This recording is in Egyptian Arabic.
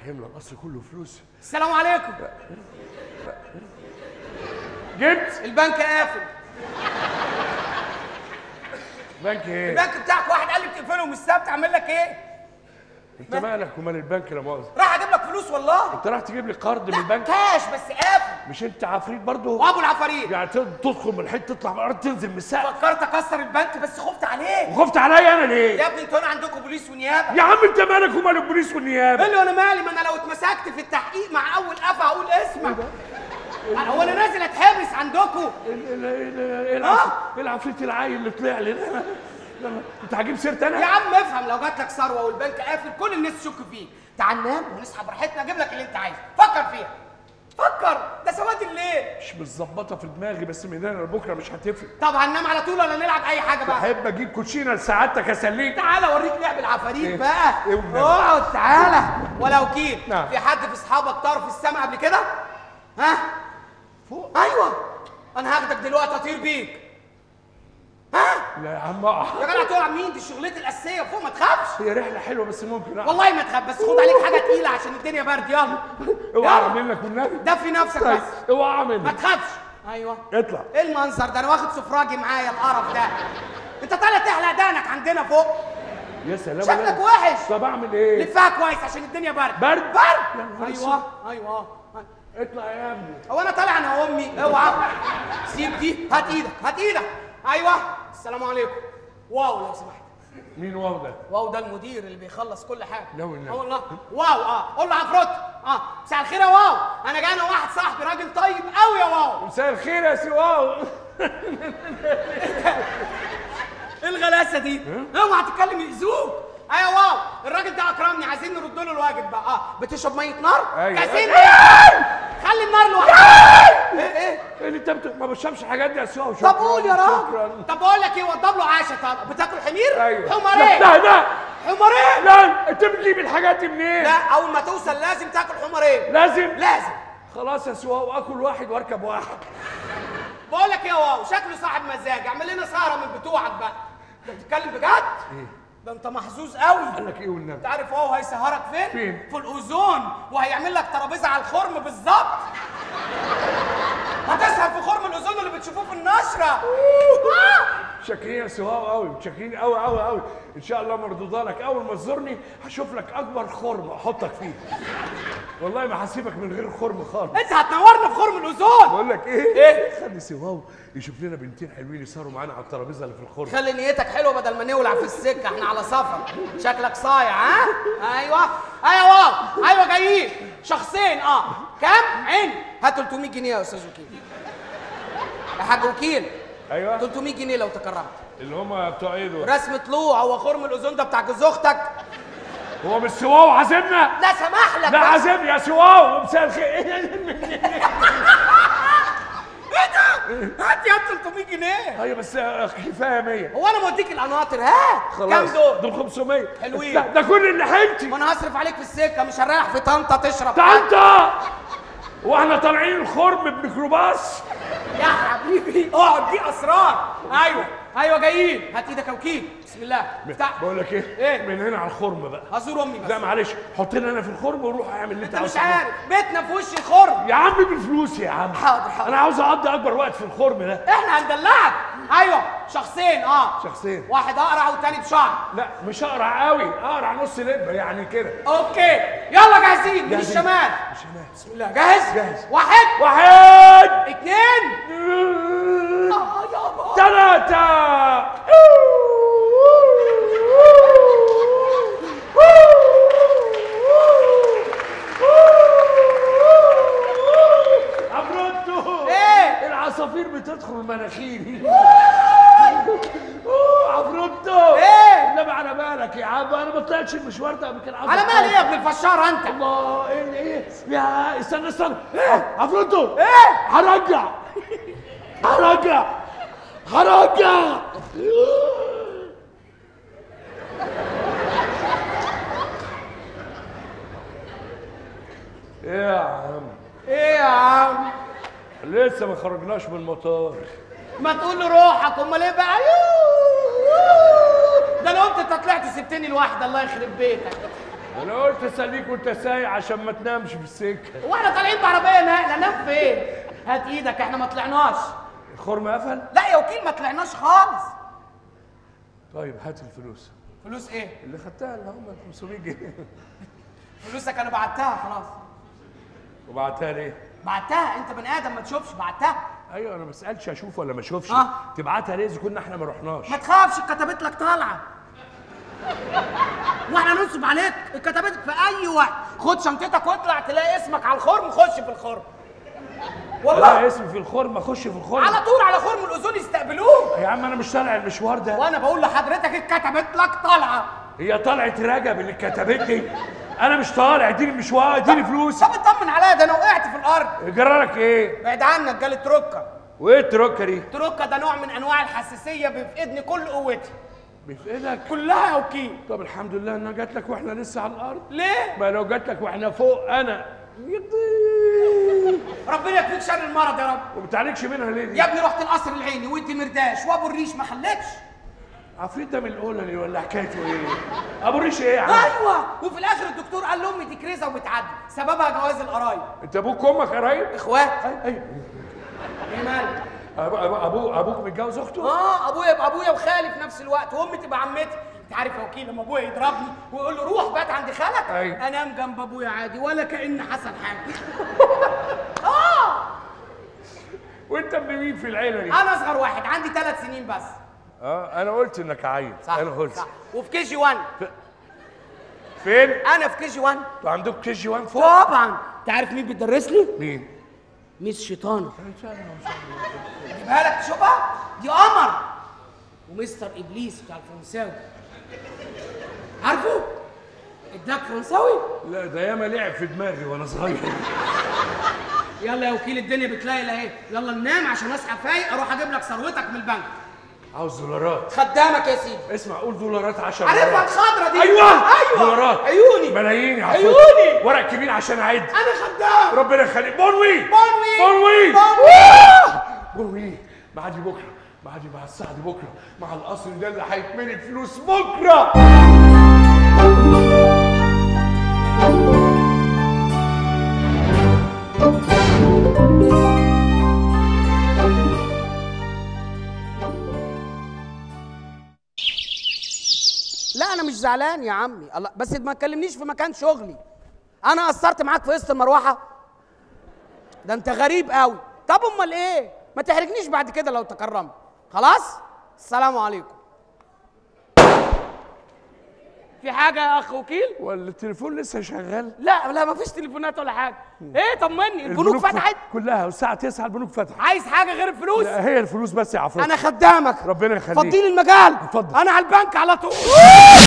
هيملى القصر كله فلوس السلام عليكم جبت البنك قافل بنك ايه البنك بتاعك واحد قال لي بتقفله من السبت اعمل لك ايه انت مالك ومال البنك لا مؤاخذه راح اجيب لك فلوس والله انت راح تجيب لي قرض من لا البنك كاش بس قافل مش انت عفريت برضه وابو العفاريت يعني تد- تدخل من الحته تطلع من الارض تنزل من السقف فكرت اكسر البنك بس خفت عليك وخفت عليا انا ليه يا ابني انتوا هنا عندكم بوليس ونيابه يا عم انت مالك ومال البوليس والنيابه قال له انا مالي ما انا لو اتمسكت في التحقيق مع اول قفا هقول اسمك أنا- هو انا نازل اتحبس عندكم ال- ال- ال- ايه العفريت ايه العفريت العيل اللي طلع لي ده ده- انت هجيب سيرتي انا يا عم افهم لو جات لك ثروه والبنك قافل كل الناس تشك فيك تعال ننام ونصحى براحتنا اجيب لك اللي انت عايزه فكر فيها فكر ده سواد الليل مش متظبطه في دماغي بس من هنا لبكره مش هتفرق طب هننام على طول ولا نلعب اي حاجه بقى احب اجيب كوتشينه لسعادتك اسليك تعالى اوريك لعب العفاريت إيه؟ بقى إيه والنبي؟ اقعد تعالى ولا وكيل نعم. في حد في اصحابك طار في السماء قبل كده ها فوق ايوه انا هاخدك دلوقتي اطير بيك ها لا يا عم اقع يا جدع تقع مين دي شغلتي الاساسيه فوق ما تخافش هي رحله حلوه بس ممكن اقع والله ما تخاف بس خد عليك حاجه تقيله عشان الدنيا برد يلا اوعى يلا. اعمل لك والنبي دفي نفسك طيب بس اوعى ما منك تخافش ايوه اطلع ايه المنظر ده انا واخد سفراجي معايا القرف ده انت طالع تحلق دانك عندنا فوق يا سلام شكلك أنا- وحش طب اعمل ايه لفها كويس عشان الدنيا برد برد؟ برد يا نهار ايوه ايوه اطلع يا ابني هو انا طالع انا وامي اوعى سيب دي هات ايدك هات ايدك ايوه السلام عليكم واو لو سمحت مين واو ده واو ده المدير اللي بيخلص كل حاجه لا والنبي. اه والله واو اه قول له عفروت اه مساء الخير يا واو انا جاي انا واحد صاحبي راجل طيب قوي يا واو مساء الخير يا سي واو ايه الغلاسه دي اوعى تتكلم يأذوك ايوه واو الراجل ده اكرمني عايزين نرد له الواجب بقى اه بتشرب ميه نار أيوة. كاسين خلي النار لوحدها ايه ايه ايه اللي انت بت- ما بشربش الحاجات دي يا سي واو طب شكراً، قول يا شكراً. راجل طب بقول لك ايه وضب له عشا طب بتاكل حمير ايوه حمارين لا لا حمارين لا انت بتجيب الحاجات دي منين لا اول ما توصل لازم تاكل حمارين لازم لازم خلاص يا سي واو اكل واحد واركب واحد بقول لك ايه يا واو شكله صاحب مزاج اعمل لنا سهره من بتوعك بقى انت بتتكلم بجد ايه ده انت محظوظ قوي قال لك ايه والنبي انت عارف هو هيسهرك فين؟ فين؟ في الاوزون وهيعمل لك ترابيزه على الخرم بالظبط هتسهر في خرم الاوزون اللي بتشوفوه في النشره آه! شاكرين يا سي واو قوي شاكرين قوي قوي قوي ان شاء الله مردوده لك اول ما تزورني هشوف لك اكبر خرم احطك فيه والله ما هسيبك من غير خرم خالص انت هتنورنا في خرم الاوزون بقول لك ايه ايه؟ خلي سي واو يشوف لنا بنتين حلوين يسهروا معانا على الترابيزه اللي في الخرم خلي نيتك حلوه بدل ما نولع في السكه احنا على سفر شكلك صايع ها ايوه ايوه واو ايوه جايين شخصين اه كام عين هات 300 جنيه يا استاذ وكيل يا حاج وكيل ايوه 300 جنيه لو تكرمت اللي هم بتوع ايه دول رسم طلوع هو خرم الاوزون ده بتاع جوز اختك هو مش سي واو عازمنا لا سمح لك لا بس. عازمني يا سي واو مساء الخير ايه ده؟ هات يا 300 جنيه ايوه بس كفايه 100 هو انا موديك القناطر ها خلاص كام دول؟ دول 500 حلوين. لا ده كل اللي حيلتي ما انا هصرف عليك في السكه مش هنريح في طنطا تشرب تعال انت واحنا طالعين الخرم بميكروباص يا حبيبي اقعد دي اسرار ايوه ايوه جايين هات ايدك يا وكيل بسم الله افتح بقول لك ايه إيه؟ من هنا على الخرم بقى هزور امي بس لا معلش حطني انا في الخرم وروح اعمل اللي انت انت مش عاوزه عارف بيتنا في وش الخرم يا عم بالفلوس يا عم حاضر، حاضر. انا عاوز اقضي اكبر وقت في الخرم ده احنا هندلعك ايوه شخصين اه شخصين. واحد اقرع والتاني بشعر لا مش اقرع قوي اقرع نص لبه يعني كده اوكي يلا جاهزين من جاهزين. الشمال الشمال بسم الله جاهز جاهز. واحد واحد اتنين اه يابا ثلاثة عفروتو ايه العصافير بتدخل مناخيري أوه، عفروتو إيه؟ انما على بالك يا عم انا ما طلعتش المشوار ده قبل كده على مالي ايه يا ابن الفشار انت الله ايه ايه يا استنى استنى عفروتو ايه هرجع هرجع هرجع ايه يا عم ايه يا عم لسه ما خرجناش من المطار ما تقول له روحك امال ايه بقى يوه. ده لو انت طلعت سبتني لوحدي الله يخرب بيتك انا قلت اساليك وانت سايق عشان ما تنامش في السكه واحنا طالعين بعربيه نقله نام فين هات ايدك احنا ما طلعناش الخرم قفل لا يا وكيل ما طلعناش خالص طيب هات الفلوس فلوس ايه اللي خدتها اللي هم 500 جنيه فلوسك انا بعتها خلاص وبعتها ليه؟ بعتها انت بني ادم ما تشوفش بعتها ايوه انا ما بسالش اشوف ولا ما اشوفش آه. تبعتها ليه اذا كنا احنا ما رحناش ما تخافش كتبت لك طالعه واحنا ننصب عليك اتكتبت في اي وقت خد شنطتك واطلع تلاقي اسمك على الخرم خش في الخرم لا والله اسمي في الخرم اخش في الخرم على طول على خرم الاذون يستقبلوه يا عم انا مش طالع المشوار ده وانا بقول لحضرتك اتكتبت لك طالعه هي طلعت رجب اللي كتبت لي انا مش طالع اديني المشوار اديني فلوسي طب اطمن عليا ده انا وقعت في الارض جرالك ايه؟ بعد عنك جالي تروكه وايه التروكه دي؟ تروكه ده نوع من انواع الحساسيه بيفقدني كل قوتي بيفقدك كلها يا وكيل طب الحمد لله انها جات لك واحنا لسه على الارض ليه ما لو جات لك واحنا فوق انا يضيع. ربنا يكفيك شر المرض يا رب وما بتعالجش منها ليه دي؟ يا ابني رحت القصر العيني وانت مرداش وابو الريش ما خلتش عفريت ده من الاولى ولا حكايته ايه؟ ابو ريش ايه يا عم؟ ايوه وفي الاخر الدكتور قال لامي دي كريزه وبتعدي سببها جواز القرايب انت ابوك وامك قرايب؟ اخوات ايوه ايوه ايه مالك أبو أبو أبو أبوك متجوز أخته؟ اه ابويا يبقى ابويا وخالي في نفس الوقت وامي تبقى عمتي انت عارف يا وكيل لما ابويا يضربني ويقول له روح بات عند خالك أيوة. انام جنب ابويا عادي ولا كان حصل حاجه وأنت ابن مين في العيلة دي؟ انا اصغر واحد عندي ثلاث سنين بس أه أنا قلت إنك عيل أنا قلت صح وفي كي جي 1 فين؟ انا في كي جي 1 أنتوا عندكم كي جي 1 فوق؟ طبعا انت عارف مين بتدرس لي مين؟ ميس شيطانه اجيبها لك تشوفها دي قمر ومستر ابليس بتاع الفرنساوي عارفه اداك فرنساوي لا ده ياما لعب في دماغي وأنا صغير يلا يا وكيل الدنيا بتليل اهي يلا ننام عشان اصحى فايق اروح اجيب لك ثروتك من البنك عاوز دولارات خدامك يا سيدي اسمع قول دولارات 10 عارفها الخضرة دي أيوه ايوه دولارات عيوني ملايين يا عيوني. عفوف. ورق كبير عشان أعد انا خدام ربنا يخليك بونوي بونوي بونوي بونوي. بونوي معادي بكرة معادي مع الساعة دي بكرة مع القصر ده اللي هيتملي فلوس بكرة لا انا مش زعلان يا عمي الله بس ما تكلمنيش في مكان شغلي انا قصرت معاك في قسط المروحه ده انت غريب قوي طب امال ايه ما تحرجنيش بعد كده لو تكرمت خلاص السلام عليكم في حاجه يا اخ وكيل ولا التليفون لسه شغال لا لا ما فيش تليفونات ولا حاجه ايه طمني البنوك فتحت كلها والساعة 9 البنوك فتحت عايز حاجه غير الفلوس لا هي الفلوس بس يا عفوف انا خدامك ربنا يخليك فضيلي المجال اتفضل. انا على البنك على طول